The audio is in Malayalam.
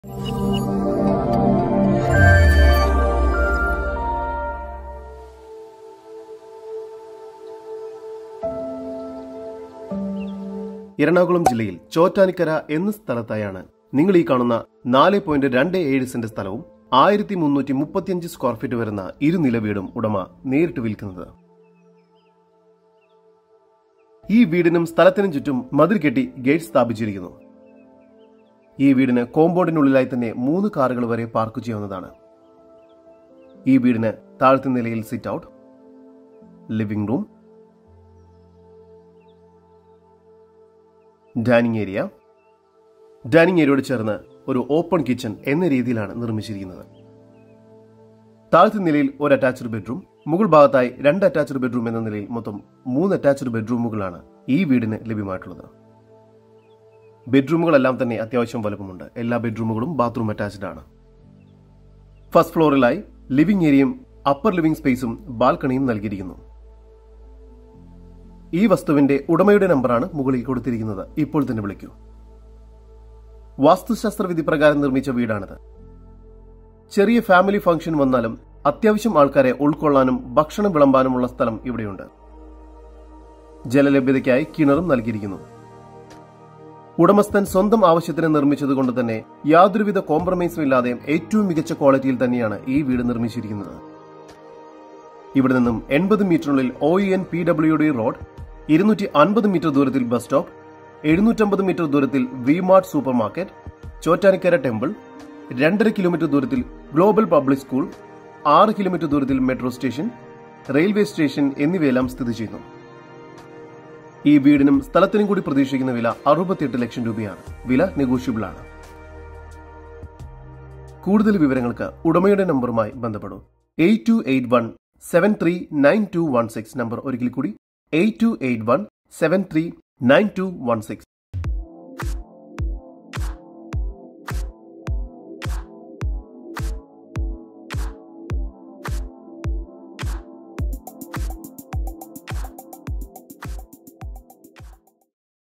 എറണാകുളം ജില്ലയിൽ ചോറ്റാനിക്കര എന്ന സ്ഥലത്തായാണ് നിങ്ങൾ ഈ കാണുന്ന നാല് പോയിന്റ് രണ്ട് ഏഴ് സെന്റ് സ്ഥലവും ആയിരത്തി മുന്നൂറ്റി മുപ്പത്തിയഞ്ച് സ്ക്വയർ ഫീറ്റ് വരുന്ന ഇരുനില വീടും ഉടമ നേരിട്ട് വിൽക്കുന്നത് ഈ വീടിനും സ്ഥലത്തിനും ചുറ്റും മതിൽ കെട്ടി ഗേറ്റ് സ്ഥാപിച്ചിരിക്കുന്നു ഈ വീടിന് കോമ്പൗണ്ടിനുള്ളിലായി തന്നെ മൂന്ന് കാറുകൾ വരെ പാർക്ക് ചെയ്യാവുന്നതാണ് ഈ വീടിന് താഴത്തെ നിലയിൽ sit out living room dining area dining ഏരിയയോട് ചേർന്ന് ഒരു ഓപ്പൺ കിച്ചൺ എന്ന രീതിയിലാണ് നിർമ്മിച്ചിരിക്കുന്നത് താഴത്തെ നിലയിൽ ഒരു അറ്റാച്ച്ഡ് ബെഡ്റൂം മുകൾ ഭാഗത്തായി രണ്ട് അറ്റാച്ച്ഡ് ബെഡ്റൂം എന്ന നിലയിൽ മൊത്തം മൂന്ന് അറ്റാച്ച്ഡ് ബെഡ്റൂമുകളാണ് ഈ വീടിന് ലഭ്യമായിട്ടുള്ളത് ബെഡ്റൂമുകളെല്ലാം തന്നെ അത്യാവശ്യം വലുപ്പമുണ്ട് എല്ലാ ബെഡ്റൂമുകളും ബാത്റൂം അറ്റാച്ച്ഡ് ആണ് ഫസ്റ്റ് ഫ്ലോറിലായി ലിവിംഗ് ഏരിയയും അപ്പർ ലിവിംഗ് സ്പേസും ബാൽക്കണിയും നൽകിയിരിക്കുന്നു ഈ വസ്തുവിന്റെ ഉടമയുടെ നമ്പറാണ് മുകളിൽ കൊടുത്തിരിക്കുന്നത് ഇപ്പോൾ തന്നെ വിളിക്കൂ വാസ്തുശാസ്ത്ര വിധി പ്രകാരം നിർമ്മിച്ച വീടാണിത് ചെറിയ ഫാമിലി ഫംഗ്ഷൻ വന്നാലും അത്യാവശ്യം ആൾക്കാരെ ഉൾക്കൊള്ളാനും ഭക്ഷണം വിളമ്പാനുമുള്ള സ്ഥലം ഇവിടെയുണ്ട് ജലലഭ്യതയ്ക്കായി കിണറും നൽകിയിരിക്കുന്നു ഉടമസ്ഥൻ സ്വന്തം ആവശ്യത്തിന് നിർമ്മിച്ചതുകൊണ്ട് തന്നെ യാതൊരുവിധ കോംപ്രമൈസും ഇല്ലാതെ ഏറ്റവും മികച്ച ക്വാളിറ്റിയിൽ തന്നെയാണ് ഈ വീട് നിർമ്മിച്ചിരിക്കുന്നത് ഇവിടെ നിന്നും എൺപത് മീറ്ററിനുള്ളിൽ O N P W D road ഇരുന്നൂറ്റി അൻപത് മീറ്റർ ദൂരത്തിൽ ബസ് സ്റ്റോപ്പ് എഴുന്നൂറ്റമ്പത് മീറ്റർ ദൂരത്തിൽ V mart supermarket Chottanikkara temple രണ്ടര കിലോമീറ്റർ ദൂരത്തിൽ ഗ്ലോബൽ പബ്ലിക് സ്കൂൾ ആറ് കിലോമീറ്റർ ദൂരത്തിൽ മെട്രോ സ്റ്റേഷൻ റെയിൽവേ സ്റ്റേഷൻ എന്നിവയെല്ലാം സ്ഥിതി ചെയ്യുന്നു ഈ വീടിനും സ്ഥലത്തിനും കൂടി പ്രതീക്ഷിക്കുന്ന വില അറുപത്തിയെട്ട് ലക്ഷം രൂപയാണ് വില നെഗോഷ്യബിൾ ആണ് കൂടുതൽ വിവരങ്ങൾക്ക് ഉടമയുടെ നമ്പറുമായി ബന്ധപ്പെടൂ eight two eight one seven three nine two one six number ഒരിക്കൽ കൂടി eight two eight one seven three nine two one six